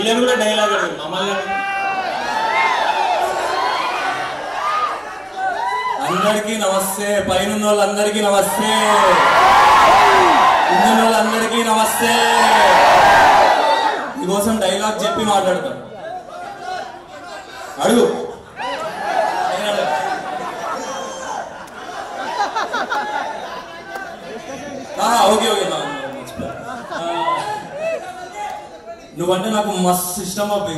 వీళ్ళని కూడా డైలాగ్ అడగదు మమ్మల్ని అందరికీ నమస్తే పైన వాళ్ళందరికీ నమస్తే ఉన్న వాళ్ళందరికీ నమస్తే మీకోసం డైలాగ్ చెప్పి మాట్లాడతాం అడుగు నేను అడగను. ఆ, ఓకే ఓకే నా- నా- మర్చిపోయా. ఆ, నువ్వంటే నాకు మస్తు ఇష్టం అబ్బి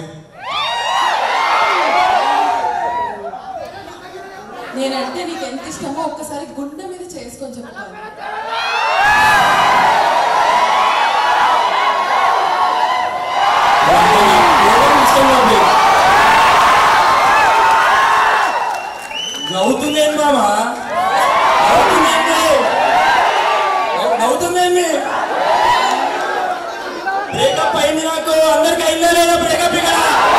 నేనంటే నీకు ఎంత ఇష్టమో ఒక్కసారి గుండె మీద చేసుకొని చెప్తాను నువ్వంటే నాకు ఏం ఇష్టం అబ్బి నవ్వుతుందేంటి మామా నవ్వుతుందేంటి నవ్వు- నవ్వుతుందేంటి బ్రేకప్ అయింది నాకు అందరికి అయిందా లేదా బ్రేకప్ ఇక్కడ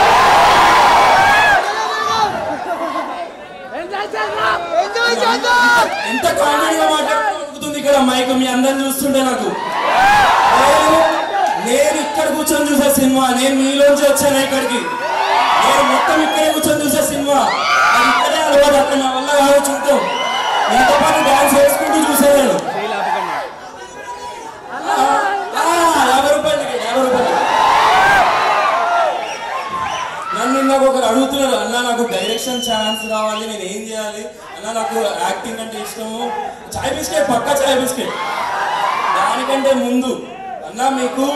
ఎంత కామెడీగా మాట్లాడుతుంది ఇక్కడ మైక్ మీ అందరిని చూస్తుంటే నాకు నేను నేను ఇక్కడ కూర్చొని చూసే సినిమా నేను మీలోంచి వచ్చాను ఇక్కడికి నేను మొత్తం ఇక్కడే కూర్చొని చూసే సినిమా అది ఇక్కడే అలవాటు అక్కడ నా వల్ల కాదు చూడటం మీతో పాటు డాన్స్ వేసుకుంటూ చూసేదాను ఆ, ఆ, యాభై రూపాయలు టికెట్, యాభై రూపాయలు నన్ను ఇందాక ఒకరు అడుగుతున్నారు అన్న నాకు డైరెక్షన్ ఛాన్స్ రావాలి నేను ఏం చేయాలి అన్న నాకు యాక్టింగ్ అంటే ఇష్టము చాయ్ బిస్కెట్ పక్కా చాయ్ బిస్కెట్ దానికంటే ముందు అన్న మీకు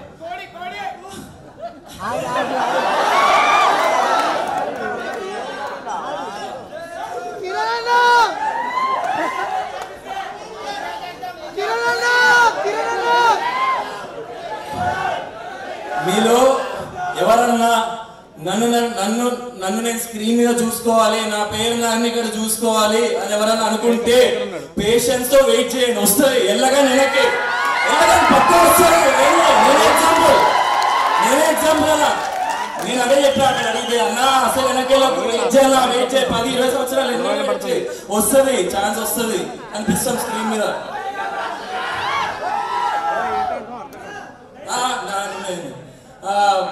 మీలో ఎవరన్నా నన్ను నన్ను- నన్ను నన్ను నేను స్క్రీన్ మీద చూసుకోవాలి నా పేరు నాన్ని ఇక్కడ చూసుకోవాలి అని ఎవరన్నా అనుకుంటే పేషెన్స్ తో వెయిట్ చేయండి వస్తుంది ఎల్లగా వెనక్కి ఎల్లగా పక్క వస్తుంది నేనే నేనే ఎగ్జాంపుల్ నేనే ఎగ్జాంపుల్ అన్న నేను అదే చెప్పా నేను అడిగితే అన్న అసలు వెనకేలా వెయిట్ చేయాలా వెయిట్ చేయి పది ఇరవై సంవత్సరాలు ఎన్నో వెయిట్ చేయి వస్తుంది ఛాన్స్ వస్తుంది అనిపిస్తాం స్క్రీన్ మీద ఆ, నా- నేను- ఆ,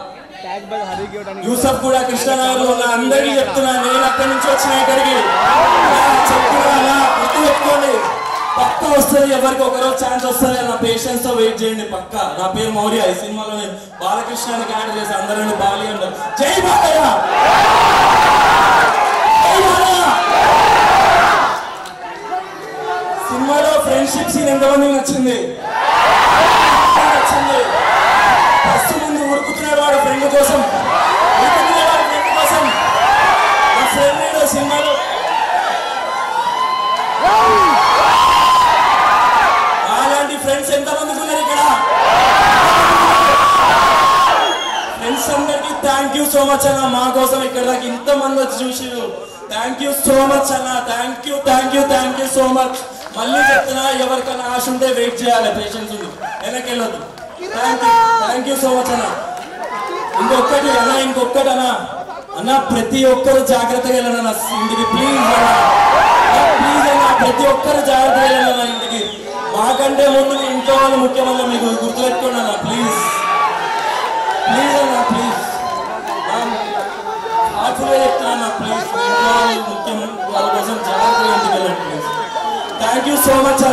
యూసఫ్ కూడా కృష్ణనగర్ లో ఉన్న అందరికీ చెప్తున్నా నేను అక్కడి నుంచి వచ్చిన ఇక్కడికి ఆ, చెప్తున్నా అలా గుర్తు పెట్టుకోండి పక్క వస్తుంది ఎవరికి ఒకరోజు ఛాన్స్ వస్తుంది నా పేషెన్స్ తో వెయిట్ చేయండి పక్క నా పేరు మౌర్య ఈ సినిమాలో నేను బాలకృష్ణాన్ని క్యారెక్టర్ చేసి అందరూ బాలి అంటారు జై బాలయ్య జై బాలయ్య సినిమాలో ఫ్రెండ్షిప్ సీన్ ఎంతమందికి నచ్చింది నచ్చింది బస్సు ముందు ఉరుకుతున్నాడు వాడు ఫ్రెండ్ కోసం ఉరుకుతున్నాడు వాడు ఫ్రెండ్ కోసం ఆ ఫ్రెండ్ ఏదో సినిమాలో అలాంటి ఫ్రెండ్స్ ఎంతమందికి ఉన్నారు ఇక్కడ ఫ్రెండ్స్ అందరికి థ్యాంక్ యూ సో మచ్ అన్న మా కోసం ఇక్కడ దాకా ఇంత మంది వచ్చి చూసిరు థ్యాంక్ యూ సో మచ్ అన్న thank you thank you thank you so much మళ్ళీ చెప్తున్నా ఎవరికైనా ఆశ ఉంటే వెయిట్ చేయాలి పేషెన్స్ ఉంది వెనక్కి వెళ్ళొద్దు thank you thank you so much అన్న ఇంకొకటి అన్న ఇంకొకటి అన్న అన్న ప్రతి ఒక్కరు జాగ్రత్తగా వెళ్ళాలన్న ఇంటికి ప్లీజ్ అన్న ప్లీజ్ అన్న ప్రతి ఒక్కరు జాగ్రత్తగా వెళ్ళాలన్న ఇంటికి మాకంటే ముందు మీ ఇంట్లో వాళ్ళు ముఖ్యమన్న మీకు గుర్తుపెట్టుకోండి అన్న ప్లీజ్ ప్లీజ్ అన్న ప్లీజ్ హార్ట్ఫుల్గా చెప్తున్నా అన్న ప్లీజ్ మీ ఇంట్లో వాళ్ళు ముఖ్యం వాళ్ళ కోసం జాగ్రత్తగా ఇంటికి వెళ్ళండి please thank you so much